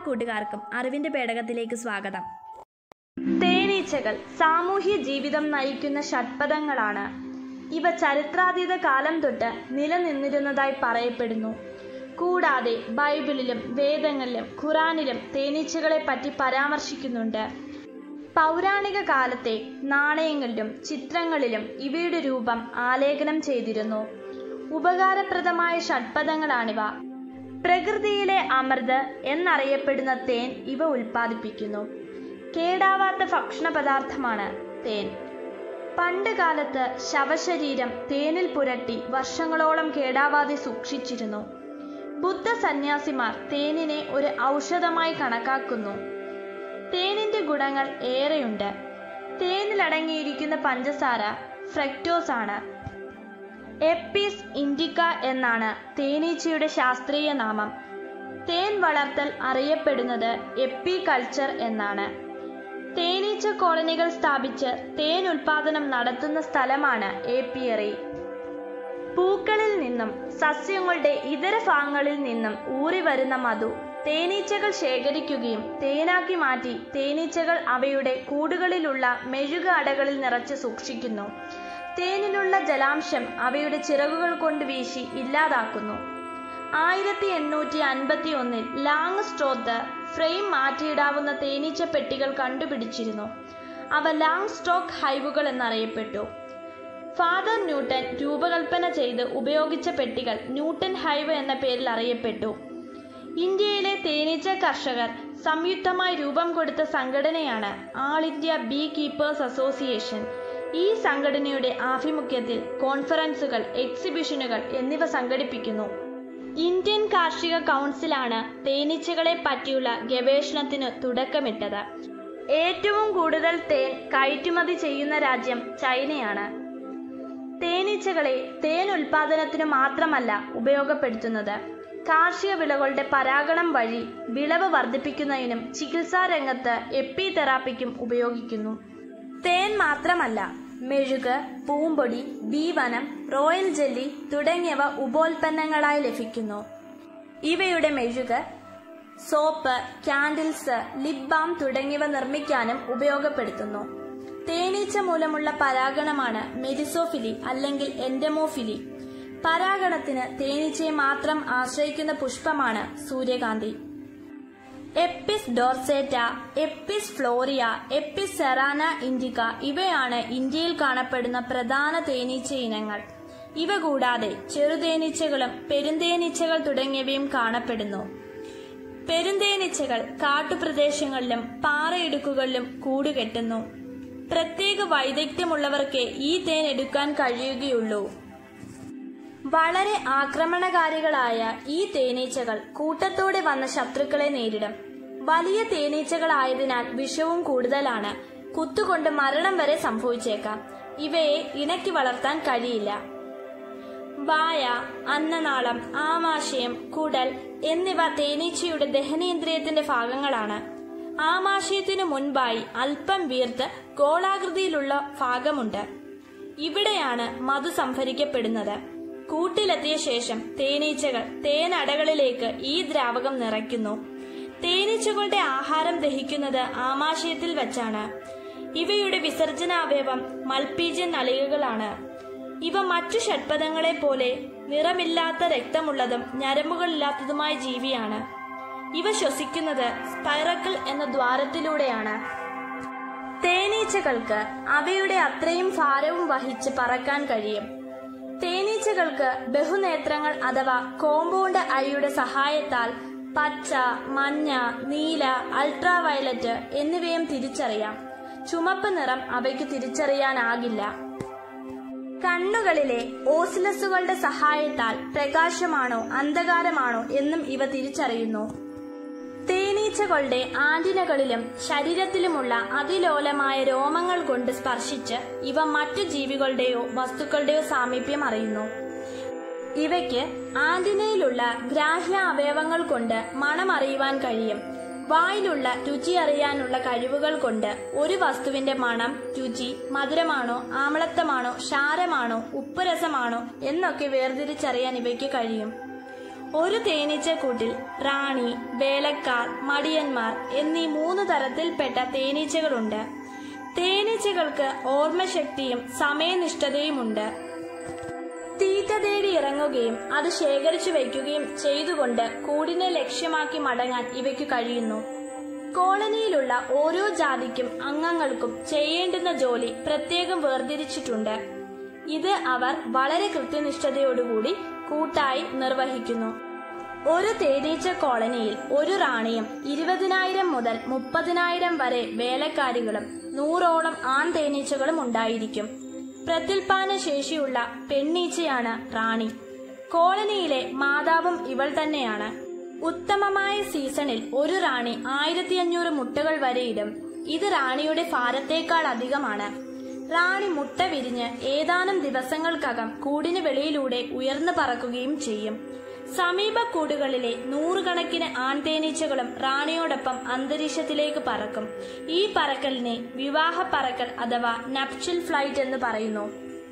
കൂട്ടുകാർക്കും അറിവിന്റെ പേടകത്തിലേക്ക് സ്വാഗതം തേനീച്ചകൾ സാമൂഹ്യ ജീവിതം നയിക്കുന്ന ഷഡ്പദങ്ങളാണ് ഇവ ചരിത്രാതീത കാലം തൊട്ട് നിലനിന്നിരുന്നതായി പറയപ്പെടുന്നു കൂടാതെ ബൈബിളിലും വേദങ്ങളിലും ഖുറാനിലും തേനീച്ചകളെ പറ്റി പരാമർശിക്കുന്നുണ്ട് പൗരാണിക കാലത്തെ നാണയങ്ങളിലും ചിത്രങ്ങളിലും ഇവയുടെ രൂപം ആലേഖനം ചെയ്തിരുന്നു ഉപകാരപ്രദമായ ഷഡ്പദങ്ങളാണിവ പ്രകൃതിയിലെ അമൃത് എന്നറിയപ്പെടുന്ന തേൻ ഇവ ഉൽപ്പാദിപ്പിക്കുന്നു കേടാവാത്ത ഭക്ഷണ പദാർത്ഥമാണ് തേൻ പണ്ട് കാലത്ത് ശവശരീരം തേനിൽ പുരട്ടി വർഷങ്ങളോളം കേടാവാതെ സൂക്ഷിച്ചിരുന്നു ബുദ്ധ സന്യാസിമാർ തേനിനെ ഒരു ഔഷധമായി കണക്കാക്കുന്നു തേനിന്റെ ഗുണങ്ങൾ ഏറെയുണ്ട് തേനിലടങ്ങിയിരിക്കുന്ന പഞ്ചസാര ഫ്രക്ടോസ് ആണ് എപ്പിസ് ഇൻഡിക്ക എന്നാണ് തേനീച്ചയുടെ ശാസ്ത്രീയ നാമം തേൻ വളർത്തൽ അറിയപ്പെടുന്നത് എപ്പി കൾച്ചർ എന്നാണ് തേനീച്ച കോളനികൾ സ്ഥാപിച്ച് തേൻ ഉൽപാദനം നടത്തുന്ന സ്ഥലമാണ് ഏപ്പിയറി പൂക്കളിൽ നിന്നും സസ്യങ്ങളുടെ ഇതര ഭാഗങ്ങളിൽ നിന്നും ഊറി വരുന്ന മധു തേനീച്ചകൾ ശേഖരിക്കുകയും തേനാക്കി മാറ്റി തേനീച്ചകൾ അവയുടെ കൂടുകളിലുള്ള മെഴുക അടകളിൽ നിറച്ച് സൂക്ഷിക്കുന്നു തേനിലുള്ള ജലാംശം അവയുടെ ചിറകുകൾ കൊണ്ട് വീശി ഇല്ലാതാക്കുന്നു ആയിരത്തി എണ്ണൂറ്റി അൻപത്തി ഒന്നിൽ ലാങ് സ്ട്രോത്ത് ഫ്രെയിം മാറ്റിയിടാവുന്ന തേനീച്ച പെട്ടികൾ കണ്ടുപിടിച്ചിരുന്നു അവ ലാങ് സ്റ്റോക്ക് ഹൈവുകൾ എന്നറിയപ്പെട്ടു ഫാദർ ന്യൂട്ടൻ രൂപകൽപ്പന ചെയ്ത് ഉപയോഗിച്ച പെട്ടികൾ ന്യൂട്ടൻ ഹൈവ് എന്ന പേരിൽ അറിയപ്പെട്ടു ഇന്ത്യയിലെ തേനീച്ച കർഷകർ സംയുക്തമായി രൂപം കൊടുത്ത സംഘടനയാണ് all India bee keepers association ഈ സംഘടനയുടെ ആഭിമുഖ്യത്തിൽ കോൺഫറൻസുകൾ എക്സിബിഷനുകൾ എന്നിവ സംഘടിപ്പിക്കുന്നു ഇന്ത്യൻ കാർഷിക കൗൺസിലാണ് തേനീച്ചകളെ പറ്റിയുള്ള ഗവേഷണത്തിന് തുടക്കമിട്ടത് ഏറ്റവും കൂടുതൽ തേൻ കയറ്റുമതി ചെയ്യുന്ന രാജ്യം ചൈനയാണ് തേനീച്ചകളെ തേൻ ഉൽപാദനത്തിന് മാത്രമല്ല ഉപയോഗപ്പെടുത്തുന്നത് കാർഷിക വിളകളുടെ പരാഗണം വഴി വിളവ് വർദ്ധിപ്പിക്കുന്നതിനും ചികിത്സാ രംഗത്ത് എപ്പി തെറാപ്പിക്കും ഉപയോഗിക്കുന്നു തേൻ മാത്രമല്ല മെഴുക് പൂമ്പൊടി ബീവനം റോയൽ ജെല്ലി തുടങ്ങിയവ ഉപോൽപ്പന്നങ്ങളായി ലഭിക്കുന്നു ഇവയുടെ മെഴുക് സോപ്പ് ക്യാൻഡിൽസ് ലിപ് ബാം തുടങ്ങിയവ നിർമ്മിക്കാനും ഉപയോഗപ്പെടുത്തുന്നു തേനീച്ച മൂലമുള്ള പരാഗണമാണ് മെരിസോഫിലി അല്ലെങ്കിൽ എൻഡമോഫിലി പരാഗണത്തിന് തേനീച്ചയെ മാത്രം ആശ്രയിക്കുന്ന പുഷ്പമാണ് സൂര്യകാന്തി എപ്പിസ് ഡോർസേറ്റ എപ്പിസ് ഫ്ലോറിയ എപ്പിസ് സെറാന ഇൻഡിക്ക ഇവയാണ് ഇന്ത്യയിൽ കാണപ്പെടുന്ന പ്രധാന തേനീച്ച ഇനങ്ങൾ ഇവ കൂടാതെ ചെറുതേനീച്ചകളും പെരുന്തേനീച്ചകൾ തുടങ്ങിയവയും കാണപ്പെടുന്നു പെരുന്തേനീച്ചകൾ കാട്ടുപ്രദേശങ്ങളിലും പാറയിടുക്കുകളിലും കൂടുകെട്ടുന്നു പ്രത്യേക വൈദഗ്ധ്യമുള്ളവർക്ക് ഈ തേൻ എടുക്കാൻ കഴിയുകയുള്ളൂ വളരെ ആക്രമണകാരികളായ ഈ തേനീച്ചകൾ കൂട്ടത്തോടെ വന്ന ശത്രുക്കളെ നേരിടും വലിയ തേനീച്ചകളായതിനാൽ വിഷവും കൂടുതലാണ് കുത്തുകൊണ്ട് മരണം വരെ സംഭവിച്ചേക്കാം ഇവയെ ഇണക്കി വളർത്താൻ കഴിയില്ല വായ അന്നനാളം ആമാശയം കുടൽ എന്നിവ തേനീച്ചയുടെ ദഹനേന്ദ്രിയത്തിന്റെ ഭാഗങ്ങളാണ് ആമാശയത്തിനു മുൻപായി അല്പം വീർത്ത് ഗോളാകൃതിയിലുള്ള ഭാഗമുണ്ട് ഇവിടെയാണ് മധു സംഭരിക്കപ്പെടുന്നത് കൂട്ടിലെത്തിയ ശേഷം തേനീച്ചകൾ തേനടകളിലേക്ക് ഈ ദ്രാവകം നിറയ്ക്കുന്നു തേനീച്ചകളുടെ ആഹാരം ദഹിക്കുന്നത് ആമാശയത്തിൽ വെച്ചാണ് ഇവയുടെ വിസർജനാവയവം മൽപീജ്യൻ നളികകളാണ് ഇവ മറ്റു ഷഡ്പദങ്ങളെ പോലെ നിറമില്ലാത്ത രക്തമുള്ളതും ഞരമ്പുകളില്ലാത്തതുമായ ജീവിയാണ് ഇവ ശ്വസിക്കുന്നത് സ്പൈറക്കിൾ എന്ന ദ്വാരത്തിലൂടെയാണ് തേനീച്ചകൾക്ക് അവയുടെ അത്രയും ഭാരവും വഹിച്ച് പറക്കാൻ കഴിയും തേനീച്ചകൾക്ക് ബഹുനേത്രങ്ങൾ അഥവാ കോമ്പൗണ്ട് ഐയുടെ സഹായത്താൽ പച്ച മഞ്ഞ നീല അൾട്രാവയലറ്റ് എന്നിവയും തിരിച്ചറിയാം ചുമപ്പ് നിറം അവയ്ക്ക് തിരിച്ചറിയാനാകില്ല കണ്ണുകളിലെ ഓസിലസുകളുടെ സഹായത്താൽ പ്രകാശമാണോ അന്ധകാരമാണോ എന്നും ഇവ തിരിച്ചറിയുന്നു തേനീച്ചകളുടെ ആന്റിനകളിലും ശരീരത്തിലുമുള്ള അതിലോലമായ രോമങ്ങൾ കൊണ്ട് സ്പർശിച്ച് ഇവ മറ്റു ജീവികളുടെയോ വസ്തുക്കളുടെയോ സാമീപ്യം അറിയുന്നു ഇവയ്ക്ക് ആന്റിനയിലുള്ള ഗ്രാഹ്യ അവയവങ്ങൾ കൊണ്ട് മണം അറിയുവാൻ കഴിയും വായിലുള്ള രുചി അറിയാനുള്ള കഴിവുകൾ കൊണ്ട് ഒരു വസ്തുവിന്റെ മണം രുചി മധുരമാണോ ആമ്ലത്വമാണോ ക്ഷാരമാണോ ഉപ്പുരസമാണോ എന്നൊക്കെ വേർതിരിച്ചറിയാൻ ഇവയ്ക്ക് കഴിയും ഒരു തേനീച്ചക്കൂട്ടിൽ റാണി വേലക്കാർ മടിയന്മാർ എന്നീ മൂന്ന് തരത്തിൽപ്പെട്ട തേനീച്ചകളുണ്ട് തേനീച്ചകൾക്ക് ഓർമ്മശക്തിയും സമയനിഷ്ഠതയുമുണ്ട് തീറ്റ തേടി ഇറങ്ങുകയും അത് ശേഖരിച്ചു വയ്ക്കുകയും ചെയ്തുകൊണ്ട് കൂടിനെ ലക്ഷ്യമാക്കി മടങ്ങാൻ ഇവയ്ക്കു കഴിയുന്നു കോളനിയിലുള്ള ഓരോ ജാതിക്കും അംഗങ്ങൾക്കും ചെയ്യേണ്ടുന്ന ജോലി പ്രത്യേകം വേർതിരിച്ചിട്ടുണ്ട് ഇത് അവർ വളരെ കൃത്യനിഷ്ഠതയോടുകൂടി കൂട്ടായി നിർവഹിക്കുന്നു ഒരു തേനീച്ച കോളനിയിൽ ഒരു റാണിയും ഇരുപതിനായിരം മുതൽ മുപ്പതിനായിരം വരെ വേലക്കാരികളും നൂറോളം ആൺ തേനീച്ചകളും ഉണ്ടായിരിക്കും പ്രത്യുൽപാദന ശേഷിയുള്ള പെണ്ണീച്ചയാണ് റാണി കോളനിയിലെ മാതാവും ഇവൾ തന്നെയാണ് ഉത്തമമായ സീസണിൽ ഒരു റാണി ആയിരത്തി അഞ്ഞൂറ് മുട്ടകൾ വരെ ഇടും ഇത് റാണിയുടെ ഭാരത്തേക്കാൾ അധികമാണ് റാണി മുട്ട വിരിഞ്ഞ് ഏതാനും ദിവസങ്ങൾക്കകം കൂടിന് വെളിയിലൂടെ ഉയർന്നു പറക്കുകയും ചെയ്യും സമീപ കൂടുകളിലെ നൂറുകണക്കിന് ആൺതേനീച്ചകളും റാണിയോടൊപ്പം അന്തരീക്ഷത്തിലേക്ക് പറക്കും ഈ പറക്കലിനെ വിവാഹ പറക്കൽ അഥവാ നപ്ചൽ ഫ്ലൈറ്റ് എന്ന് പറയുന്നു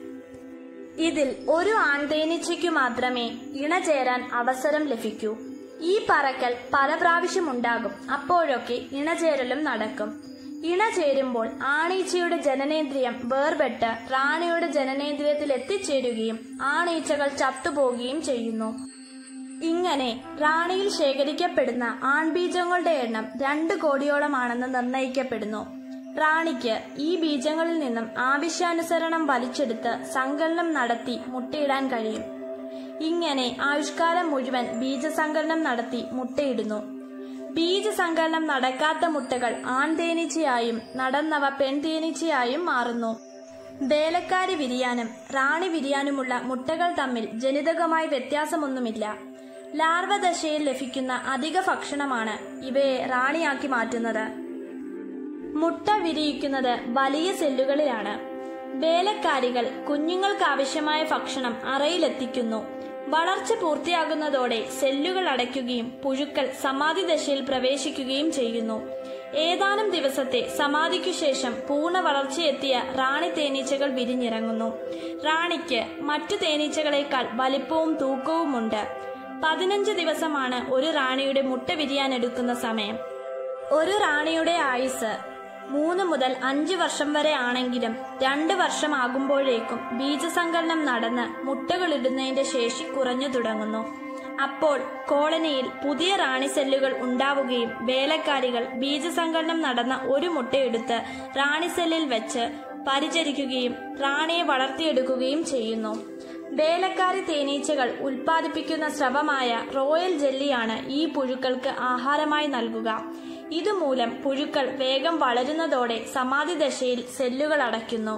ഇതിൽ ഒരു ആൺതേനീച്ചയ്ക്കു മാത്രമേ ഇണചേരാൻ അവസരം ലഭിക്കൂ ഈ പറക്കൽ പല പ്രാവശ്യം ഉണ്ടാകും അപ്പോഴൊക്കെ ഇണചേരലും നടക്കും ഇണ ചേരുമ്പോൾ ആണീച്ചയുടെ ജനനേന്ദ്രിയം വേർപെട്ട് റാണിയുടെ ജനനേന്ദ്രിയത്തിൽ എത്തിച്ചേരുകയും ആണീച്ചകൾ ചത്തുപോകുകയും ചെയ്യുന്നു ഇങ്ങനെ റാണിയിൽ ശേഖരിക്കപ്പെടുന്ന ആൺബീജങ്ങളുടെ എണ്ണം രണ്ട് കോടിയോളമാണെന്ന് നിർണയിക്കപ്പെടുന്നു റാണിക്ക് ഈ ബീജങ്ങളിൽ നിന്നും ആവശ്യാനുസരണം വലിച്ചെടുത്ത് സങ്കലനം നടത്തി മുട്ടയിടാൻ കഴിയും ഇങ്ങനെ ആയുഷ്കാലം മുഴുവൻ ബീജസങ്കലനം നടത്തി മുട്ടയിടുന്നു ബീജസങ്കലനം നടക്കാത്ത മുട്ടകൾ ആൺതേനീച്ചയായും നടന്നവ പെൺതേനീച്ചയായും മാറുന്നു വേലക്കാരി വിരിയാനും റാണി വിരിയാനുമുള്ള മുട്ടകൾ തമ്മിൽ ജനിതകമായി വ്യത്യാസമൊന്നുമില്ല ലാർവ ദശയിൽ ലഭിക്കുന്ന അധിക ഭക്ഷണമാണ് ഇവയെ റാണിയാക്കി മാറ്റുന്നത് മുട്ട വിരിയിക്കുന്നത് വലിയ സെല്ലുകളിലാണ് വേലക്കാരികൾ കുഞ്ഞുങ്ങൾക്ക് ആവശ്യമായ ഭക്ഷണം അറയിലെത്തിക്കുന്നു വളർച്ച പൂർത്തിയാകുന്നതോടെ സെല്ലുകൾ അടയ്ക്കുകയും പുഴുക്കൾ സമാധി ദശയിൽ പ്രവേശിക്കുകയും ചെയ്യുന്നു ഏതാനും ദിവസത്തെ സമാധിക്കു ശേഷം പൂർണ്ണ വളർച്ചയെത്തിയ റാണി തേനീച്ചകൾ വിരിഞ്ഞിറങ്ങുന്നു റാണിക്ക് മറ്റു തേനീച്ചകളെക്കാൾ വലിപ്പവും തൂക്കവുമുണ്ട് പതിനഞ്ച് ദിവസമാണ് ഒരു റാണിയുടെ മുട്ട വിരിയാനെടുക്കുന്ന സമയം ഒരു റാണിയുടെ ആയുസ് മൂന്ന് മുതൽ അഞ്ച് വർഷം വരെ ആണെങ്കിലും രണ്ട് വർഷം ആകുമ്പോഴേക്കും ബീജസങ്കലനം നടന്ന് മുട്ടകളിടുന്നതിന്റെ ശേഷി കുറഞ്ഞു തുടങ്ങുന്നു അപ്പോൾ കോളനിയിൽ പുതിയ റാണി സെല്ലുകൾ ഉണ്ടാവുകയും വേലക്കാരികൾ ബീജസങ്കലനം നടന്ന ഒരു മുട്ടയെടുത്ത് റാണി സെല്ലിൽ വെച്ച് പരിചരിക്കുകയും റാണിയെ വളർത്തിയെടുക്കുകയും ചെയ്യുന്നു വേലക്കാരി തേനീച്ചകൾ ഉൽപ്പാദിപ്പിക്കുന്ന സ്രവമായ റോയൽ ജെല്ലിയാണ് ഈ പുഴുക്കൾക്ക് ആഹാരമായി നൽകുക ഇതുമൂലം പുഴുക്കൾ വേഗം വളരുന്നതോടെ സമാധി ദശയിൽ സെല്ലുകൾ അടയ്ക്കുന്നു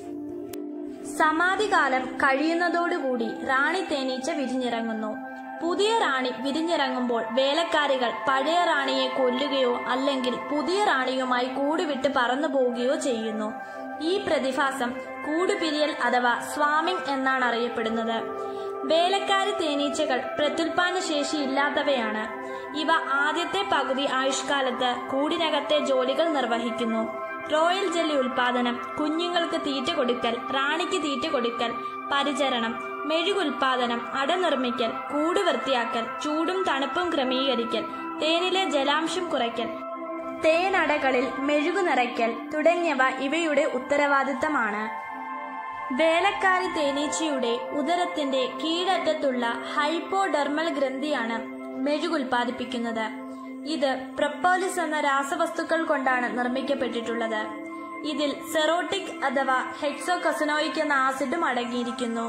സമാധികാലം കഴിയുന്നതോടുകൂടി റാണി തേനീച്ച വിരിഞ്ഞിറങ്ങുന്നു പുതിയ റാണി വിരിഞ്ഞിറങ്ങുമ്പോൾ വേലക്കാരികൾ പഴയ റാണിയെ കൊല്ലുകയോ അല്ലെങ്കിൽ പുതിയ റാണിയുമായി കൂടുവിട്ട് പറന്നു പോവുകയോ ചെയ്യുന്നു ഈ പ്രതിഭാസം കൂടുപിരിയൽ അഥവാ സ്വാമിംഗ് എന്നാണ് അറിയപ്പെടുന്നത് വേലക്കാരി തേനീച്ചകൾ പ്രത്യുൽപാദന ശേഷി ഇല്ലാത്തവയാണ് ഇവ ആദ്യത്തെ പകുതി ആയുഷ്കാലത്ത് കൂടിനകത്തെ ജോലികൾ നിർവഹിക്കുന്നു റോയൽ ജെല്ലി ഉൽപാദനം കുഞ്ഞുങ്ങൾക്ക് തീറ്റ കൊടുക്കൽ റാണിക്ക് തീറ്റ കൊടുക്കൽ പരിചരണം മെഴുകുൽപാദനം അട നിർമ്മിക്കൽ കൂട് വൃത്തിയാക്കൽ ചൂടും തണുപ്പും ക്രമീകരിക്കൽ തേനിലെ ജലാംശം കുറയ്ക്കൽ തേനടകളിൽ മെഴുകു നിറയ്ക്കൽ തുടങ്ങിയവ ഇവയുടെ ഉത്തരവാദിത്തമാണ് വേലക്കാരി തേനീച്ചയുടെ ഉദരത്തിന്റെ കീഴറ്റത്തുള്ള ഹൈപ്പോഡെർമൽ ഗ്രന്ഥിയാണ് മെഴുകുൽപാദിപ്പിക്കുന്നത് ഇത് പ്രപ്പോലിസ് എന്ന രാസവസ്തുക്കൾ കൊണ്ടാണ് നിർമ്മിക്കപ്പെട്ടിട്ടുള്ളത് ഇതിൽ സെറോട്ടിക് അഥവാ ഹെക്സോകസനോയിക് എന്ന ആസിഡും അടങ്ങിയിരിക്കുന്നു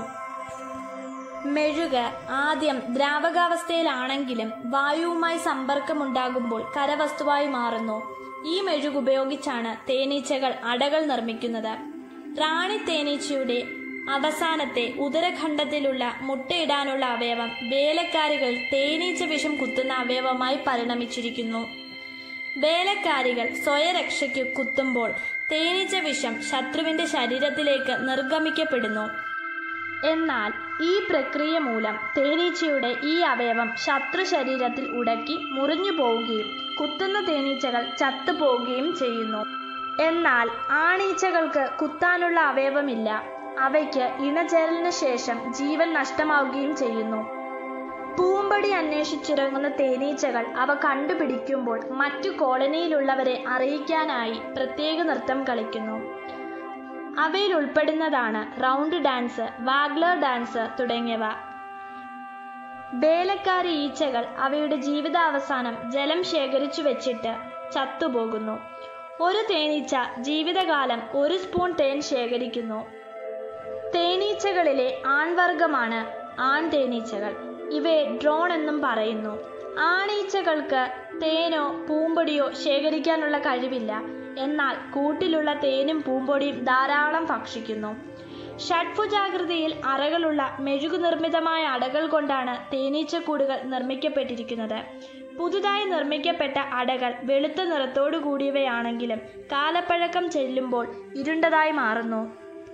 മെഴുക് ആദ്യം ദ്രാവകാവസ്ഥയിലാണെങ്കിലും വായുവുമായി സമ്പർക്കമുണ്ടാകുമ്പോൾ കരവസ്തുവായി മാറുന്നു ഈ മെഴുക് ഉപയോഗിച്ചാണ് തേനീച്ചകൾ അടകൾ നിർമ്മിക്കുന്നത് റാണി തേനീച്ചയുടെ അവസാനത്തെ ഉദരഖണ്ഡത്തിലുള്ള മുട്ടയിടാനുള്ള അവയവം വേലക്കാരികൾ തേനീച്ച വിഷം കുത്തുന്ന അവയവമായി പരിണമിച്ചിരിക്കുന്നു വേലക്കാരികൾ സ്വയരക്ഷയ്ക്ക് കുത്തുമ്പോൾ തേനീച്ച വിഷം ശത്രുവിന്റെ ശരീരത്തിലേക്ക് നിർഗമിക്കപ്പെടുന്നു എന്നാൽ ഈ പ്രക്രിയ മൂലം തേനീച്ചയുടെ ഈ അവയവം ശത്രു ശരീരത്തിൽ ഉടക്കി മുറിഞ്ഞു പോവുകയും കുത്തുന്ന തേനീച്ചകൾ ചത്തുപോവുകയും ചെയ്യുന്നു എന്നാൽ ആണീച്ചകൾക്ക് കുത്താനുള്ള അവയവമില്ല അവയ്ക്ക് ഇണചേരലിന് ശേഷം ജീവൻ നഷ്ടമാവുകയും ചെയ്യുന്നു പൂമ്പൊടി അന്വേഷിച്ചിറങ്ങുന്ന തേനീച്ചകൾ അവ കണ്ടുപിടിക്കുമ്പോൾ മറ്റു കോളനിയിലുള്ളവരെ അറിയിക്കാനായി പ്രത്യേക നൃത്തം കളിക്കുന്നു അവയിൽ ഉൾപ്പെടുന്നതാണ് റൗണ്ട് ഡാൻസ് വാഗ്ലർ ഡാൻസ് തുടങ്ങിയവ വേലക്കാരി ഈച്ചകൾ അവയുടെ ജീവിതാവസാനം ജലം ശേഖരിച്ചു വെച്ചിട്ട് ചത്തുപോകുന്നു ഒരു തേനീച്ച ജീവിതകാലം ഒരു സ്പൂൺ തേൻ ശേഖരിക്കുന്നു തേനീച്ചകളിലെ ആൺവർഗമാണ് ആൺ തേനീച്ചകൾ ഇവയെ ഡ്രോൺ എന്നും പറയുന്നു ആണീച്ചകൾക്ക് തേനോ പൂമ്പൊടിയോ ശേഖരിക്കാനുള്ള കഴിവില്ല എന്നാൽ കൂട്ടിലുള്ള തേനും പൂമ്പൊടിയും ധാരാളം ഭക്ഷിക്കുന്നു ഷഡ്ഭുജാകൃതിയിൽ അറകളുള്ള മെഴുകു നിർമ്മിതമായ അടകൾ കൊണ്ടാണ് തേനീച്ചക്കൂടുകൾ നിർമ്മിക്കപ്പെട്ടിരിക്കുന്നത് പുതുതായി നിർമ്മിക്കപ്പെട്ട അടകൾ വെളുത്ത നിറത്തോടു കൂടിയവയാണെങ്കിലും കാലപ്പഴക്കം ചെല്ലുമ്പോൾ ഇരുണ്ടതായി മാറുന്നു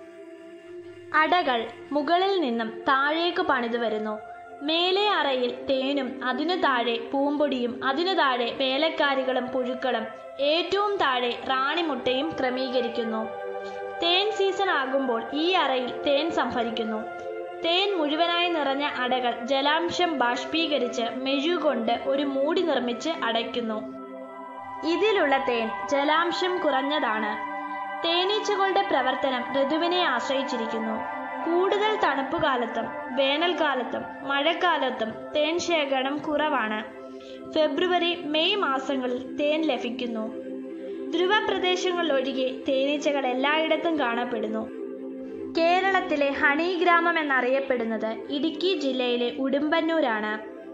അടകൾ മുകളിൽ നിന്നും താഴേക്ക് പണിതു വരുന്നു മേലെ അറയിൽ തേനും അതിനു താഴെ പൂമ്പൊടിയും അതിനു താഴെ വേലക്കാരികളും പുഴുക്കളും ഏറ്റവും താഴെ റാണിമുട്ടയും ക്രമീകരിക്കുന്നു തേൻ സീസൺ ആകുമ്പോൾ ഈ അറയിൽ തേൻ സംഭരിക്കുന്നു തേൻ മുഴുവനായി നിറഞ്ഞ അടകൾ ജലാംശം ബാഷ്പീകരിച്ച് മെഴുകൊണ്ട് ഒരു മൂടി നിർമ്മിച്ച് അടയ്ക്കുന്നു ഇതിലുള്ള തേൻ ജലാംശം കുറഞ്ഞതാണ് തേനീച്ചകളുടെ പ്രവർത്തനം ഋതുവിനെ ആശ്രയിച്ചിരിക്കുന്നു കൂടുതൽ തണുപ്പ് കാലത്തും വേനൽക്കാലത്തും മഴക്കാലത്തും തേൻ ശേഖരണം കുറവാണ് ഫെബ്രുവരി മെയ് മാസങ്ങളിൽ തേൻ ലഭിക്കുന്നു ധ്രുവ പ്രദേശങ്ങളിലൊഴികെ തേനീച്ചകൾ എല്ലായിടത്തും കാണപ്പെടുന്നു കേരളത്തിലെ ഹണി ഗ്രാമം എന്നറിയപ്പെടുന്നത് ഇടുക്കി ജില്ലയിലെ ഉടുമ്പന്നൂരാണ്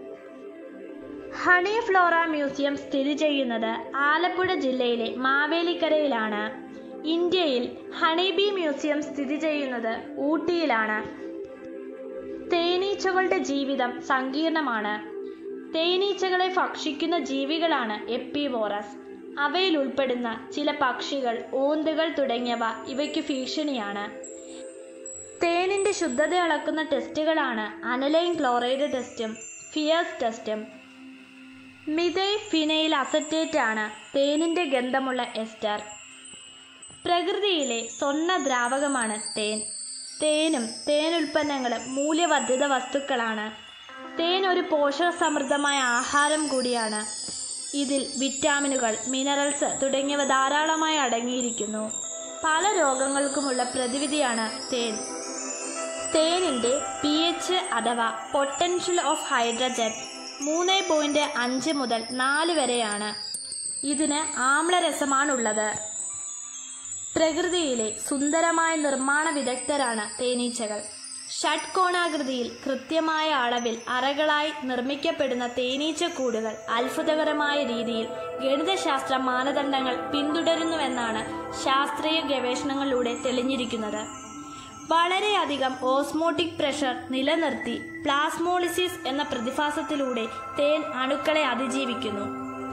ഹണി ഫ്ലോറ മ്യൂസിയം സ്ഥിതി ചെയ്യുന്നത് ആലപ്പുഴ ജില്ലയിലെ മാവേലിക്കരയിലാണ് ഇന്ത്യയിൽ ഹണിബി മ്യൂസിയം സ്ഥിതി ചെയ്യുന്നത് ഊട്ടിയിലാണ് തേനീച്ചകളുടെ ജീവിതം സങ്കീർണമാണ് തേനീച്ചകളെ ഭക്ഷിക്കുന്ന ജീവികളാണ് എപ്പിവോറസ് അവയിൽ ഉൾപ്പെടുന്ന ചില പക്ഷികൾ ഓന്തുകൾ തുടങ്ങിയവ ഇവയ്ക്ക് ഭീഷണിയാണ് തേനിന്റെ ശുദ്ധത അളക്കുന്ന ടെസ്റ്റുകളാണ് അനലൈൻ ക്ലോറൈഡ് ടെസ്റ്റും ഫിയേഴ്സ് ടെസ്റ്റും മിതൈ ഫിനൈൽ അസറ്റേറ്റ് ആണ് തേനിന്റെ ഗന്ധമുള്ള എസ്റ്റർ പ്രകൃതിയിലെ സ്വർണ്ണ ദ്രാവകമാണ് തേൻ തേനും തേനുൽപ്പന്നങ്ങളും മൂല്യവർദ്ധിത വസ്തുക്കളാണ് തേൻ ഒരു പോഷകസമൃദ്ധമായ ആഹാരം കൂടിയാണ് ഇതിൽ വിറ്റാമിനുകൾ മിനറൽസ് തുടങ്ങിയവ ധാരാളമായി അടങ്ങിയിരിക്കുന്നു പല രോഗങ്ങൾക്കുമുള്ള പ്രതിവിധിയാണ് തേൻ തേനിൻ്റെ പി എച്ച് അഥവാ പൊട്ടൻഷ്യൽ ഓഫ് ഹൈഡ്രജൻ മൂന്ന് പോയിൻറ്റ് അഞ്ച് മുതൽ നാല് വരെയാണ് ഇതിന് ആമ്ലരസമാണുള്ളത് പ്രകൃതിയിലെ സുന്ദരമായ നിർമ്മാണ വിദഗ്ധരാണ് തേനീച്ചകൾ ഷഡ്കോണാകൃതിയിൽ കൃത്യമായ അളവിൽ അറകളായി നിർമ്മിക്കപ്പെടുന്ന തേനീച്ചക്കൂടുകൾ അത്ഭുതകരമായ രീതിയിൽ ഗണിതശാസ്ത്ര മാനദണ്ഡങ്ങൾ പിന്തുടരുന്നുവെന്നാണ് ശാസ്ത്രീയ ഗവേഷണങ്ങളിലൂടെ തെളിഞ്ഞിരിക്കുന്നത് വളരെയധികം ഓസ്മോട്ടിക് പ്രഷർ നിലനിർത്തി പ്ലാസ്മോളിസിസ് എന്ന പ്രതിഭാസത്തിലൂടെ തേൻ അണുക്കളെ അതിജീവിക്കുന്നു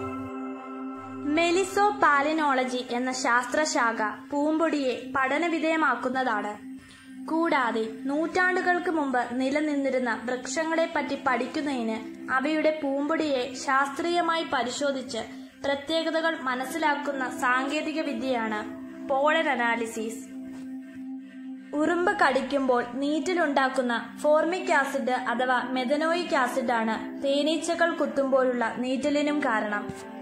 മെലിസോ പാലിനോളജി എന്ന ശാസ്ത്രശാഖ പൂമ്പൊടിയെ പഠനവിധേയമാക്കുന്നതാണ് കൂടാതെ നൂറ്റാണ്ടുകൾക്ക് മുമ്പ് നിലനിന്നിരുന്ന വൃക്ഷങ്ങളെപ്പറ്റി പഠിക്കുന്നതിന് അവയുടെ പൂമ്പൊടിയെ ശാസ്ത്രീയമായി പരിശോധിച്ച് പ്രത്യേകതകൾ മനസ്സിലാക്കുന്ന സാങ്കേതിക വിദ്യയാണ് പോളൻ അനാലിസിസ് ഉറുമ്പ് കടിക്കുമ്പോൾ നീറ്റിലുണ്ടാക്കുന്ന ഫോർമിക് ആസിഡ് അഥവാ മെഥനോയിക് ആസിഡാണ് തേനീച്ചകൾ കുത്തുമ്പോഴുള്ള നീറ്റലിനും കാരണം